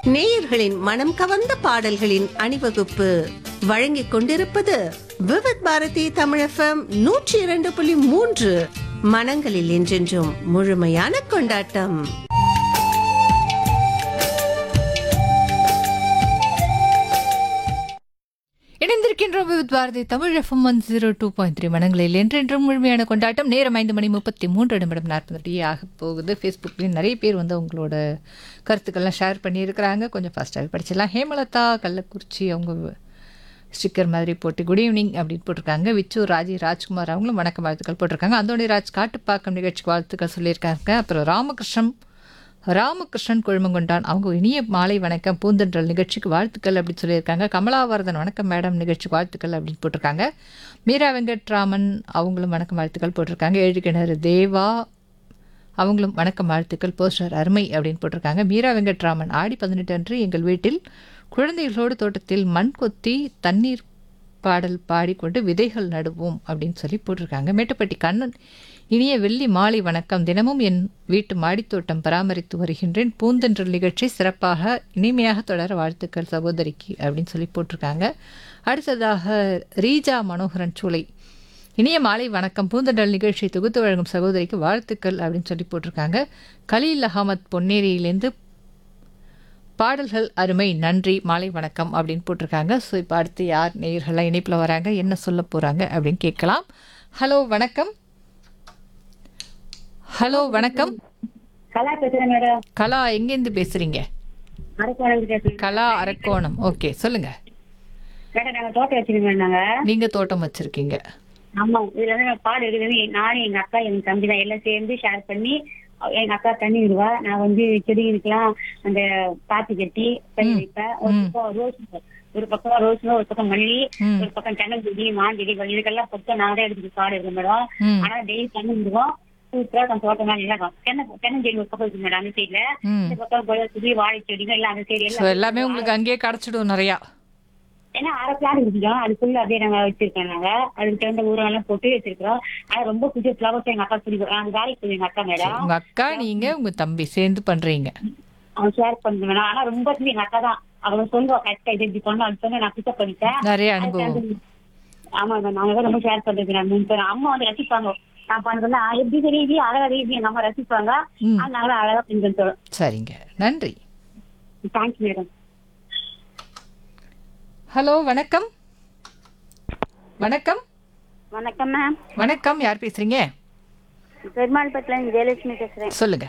நேயர்களின் மனம் கவர்ந்த பாடல்களின் அணிவகுப்பு வழங்கிக் கொண்டிருப்பது விவித் பாரதி தமிழகம் நூற்றி இரண்டு புள்ளி மூன்று மனங்களில் என்றென்றும் முழுமையான கொண்டாட்டம் இணைந்திருக்கின்றோம் with Bharathi Tamil FM one zero two point three மனங்களில் என்றென்றும் முழுமையான கொண்டாட்டம் நேரம் ஐந்து மணி முப்பத்தி மூன்று நிமிடம் நாற்பது அடி ஆக போகுது ஃபேஸ்புக்லேயும் நிறைய பேர் வந்து உங்களோட கருத்துக்கள்லாம் ஷேர் பண்ணியிருக்கிறாங்க கொஞ்சம் ஃபாஸ்ட்டாக படிச்சிடலாம் ஹேமலதா கள்ளக்குறிச்சி அவங்க ஸ்டிக்கர் மாதிரி போட்டு குட் ஈவினிங் அப்படின்னு போட்டிருக்காங்க விச்சு ராஜி ராஜ்குமார் அவங்களும் வணக்கம் வாழ்த்துக்கள் போட்டிருக்காங்க அந்தோணி ராஜ் காட்டுப்பாக்கம் நிகழ்ச்சிக்கு வாழ்த்துக்கள் சொல்லியிருக்காங்க அப்புறம் ராமகிருஷ்ணன் ராமகிருஷ்ணன் குழுமங்கொண்டான் அவங்க இனிய மாலை வணக்கம் பூந்தென்றல் நிகழ்ச்சிக்கு வாழ்த்துக்கள் அப்படின்னு சொல்லியிருக்காங்க கமலாவர்தன் வணக்கம் மேடம் நிகழ்ச்சிக்கு வாழ்த்துக்கள் அப்படின்னு போட்டிருக்காங்க மீரா வெங்கட்ராமன் அவங்களும் வணக்கம் வாழ்த்துக்கள் போட்டிருக்காங்க ஏழு கிணறு தேவா அவங்களும் வணக்கம் வாழ்த்துக்கள் போஸ்டர் அருமை அப்படின்னு போட்டிருக்காங்க மீரா வெங்கட்ராமன் ஆடி பதினெட்டு அன்று எங்கள் வீட்டில் குழந்தைகளோடு தோட்டத்தில் மண் கொத்தி தண்ணீர் பாடல் பாடிக்கொண்டு விதைகள் நடுவோம் அப்படின்னு சொல்லி போட்டிருக்காங்க மேட்டுப்பட்டி கண்ணன் இனிய வெள்ளி மாலை வணக்கம் தினமும் என் வீட்டு மாடித்தோட்டம் பராமரித்து வருகின்றேன் பூந்தென்றல் நிகழ்ச்சி சிறப்பாக இனிமையாக தொடர வாழ்த்துக்கள் சகோதரிக்கு அப்படின்னு சொல்லி போட்டிருக்காங்க அடுத்ததாக ரீஜா மனோகரன் சூளை இனிய மாலை வணக்கம் பூந்தென்றல் நிகழ்ச்சி தொகுத்து வழங்கும் சகோதரிக்கு வாழ்த்துக்கள் அப்படின்னு சொல்லி போட்டிருக்காங்க கலீல் அகமத் பொன்னேரியிலேருந்து பாடல்கள் அருமை நன்றி மாலை வணக்கம் அப்படின்னு போட்டிருக்காங்க ஸோ இப்போ அடுத்து யார் நேயர்கள்லாம் இணைப்பில் வராங்க என்ன சொல்ல போகிறாங்க அப்படின்னு கேட்கலாம் ஹலோ வணக்கம் ஹலோ வணக்கம் கலா பேசுறேன் மேடம் கலா எங்கேருந்து பேசுகிறீங்க அரக்கோணம் பேசுறேன் கலா அரக்கோணம் ஓகே சொல்லுங்கள் மேடம் நாங்க தோட்டம் வச்சிருக்கோம் நாங்க நீங்கள் தோட்டம் வச்சுருக்கீங்க ஆமா இதுல வந்து நான் பாடு இருக்குது நானும் எங்க அக்கா எங்க தம்பி தான் எல்லாம் சேர்ந்து ஷேர் பண்ணி எங்க அக்கா தண்ணி விடுவா நான் வந்து செடிகளுக்கெல்லாம் அந்த பாத்தி கட்டி தண்ணி வைப்பேன் ஒரு பக்கம் ரோஸ் ஒரு பக்கம் ரோஸ் ஒரு பக்கம் மல்லி ம். ஒரு பக்கம் தென்னஞ்செடி மாஞ்செடி இதுக்கெல்லாம் பொறுத்த நான் தான் எடுத்துட்டு பாடு இருக்கு மேடம் ம் ஆனா டெய்லி தண்ணி விடுவோம் சூப்பரா அந்த தோட்டம் நல்லா இருக்கும் தென்னை தென்னஞ்செடி ஒரு பக்கம் இருக்கு மேடம் அந்த சைட்ல ம் இந்த பக்கம் கொலை செடி வாழை செடிகள் எல்லாம் அந்த சைடு ஸோ எல்லாம் எல்லாமே உங்களுக்கு அங்கேயே கிடச்சிடும் நிறையா ஏன்னா அரை பிளான் இருக்குதோம் அதுக்குள்ள அப்படியே நாங்க வச்சிருக்கோம் நாங்க அதுக்கு தகுந்த ஊரம் எல்லாம் போட்டு வச்சிருக்கோம் ஆனா ரொம்ப புதிய ஃபிளவர்ஸ் எங்க அக்கா பிடிக்கும் நாங்க வேலைக்கு போய் எங்க அக்கா மேடம் உங்கள் அக்கா நீங்கள் உங்கள் தம்பி சேர்ந்து பண்ணுறீங்க அவன் ஷேர் பண்ணுங்க மேடம் ஆனா ரொம்ப வந்து எங்க அக்கா தான் அவங்க சொல்லுவா கரெக்டா இது இப்படி பண்ணு அது சொன்ன நான் பிக்கப் பண்ணிட்டேன் நிறைய அதுக்கு அனுபவம் வந்து- ஆமா மேம் நாங்க தான் ரொம்ப ஷேர் பண்றது நான் மூணு பேரும் அம்மா வந்து ரசிப்பாங்க நான் பண்றதுல "ஆ, எப்படி தெரியுது அழகா தெரியுது எங்க அம்மா ரசிப்பாங்க ம் அதனால அழகா செஞ்சு சரிங்க நன்றி தேங்க்ஸ் மேடம் ஹலோ வணக்கம் வணக்கம் வணக்கம் மேம் வணக்கம் யார் பேசுறீங்க பெருமாள்பட்டில இருந்து ஜெயலட்சுமி பேசுறேன் சொல்லுங்க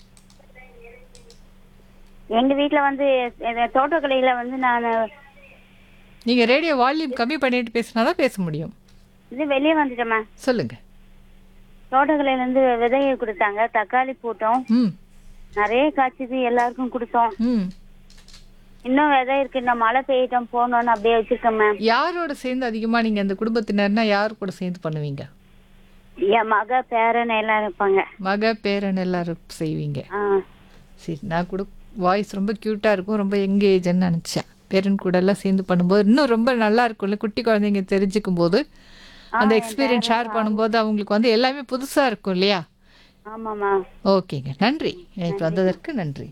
எங்க வீட்ல வந்து இந்த தோட்டக்கலையில வந்து நான் நீங்க ரேடியோ வால்யூம் கம்மி பண்ணிட்டு பேசினா தான் பேச முடியும் இது வெளியே வந்துட்டேன் மேம் சொல்லுங்க தோட்டக்கலையில இருந்து விதையை கொடுத்தாங்க தக்காளி போட்டோம் ம் நிறைய காய்ச்சது எல்லாருக்கும் கொடுத்தோம் ம் இன்னும் விதை இருக்கு இன்னும் மழை பெய்யட்டும் போகணும்னு அப்படியே வச்சிருக்கேன் மேம் யாரோட சேர்ந்து அதிகமா நீங்க அந்த குடும்பத்தினர்னா யார் கூட சேர்ந்து பண்ணுவீங்க என் மக பேரன் எல்லாம் இருப்பாங்க மக பேரன் எல்லாரும் செய்வீங்க ஆ சரி நான் கூட வாய்ஸ் ரொம்ப க்யூட்டா இருக்கும் ரொம்ப யங் ஏஜ்னு நினச்சேன் பேரன் கூட எல்லாம் சேர்ந்து பண்ணும்போது இன்னும் ரொம்ப நல்லா இருக்கும்ல குட்டி குழந்தைங்க தெரிஞ்சுக்கும் போது அந்த எக்ஸ்பீரியன்ஸ் ஷேர் பண்ணும்போது அவங்களுக்கு வந்து எல்லாமே புதுசா இருக்கும் இல்லையா ஆமாம்மா ஓகேங்க நன்றி எனக்கு வந்ததற்கு நன்றி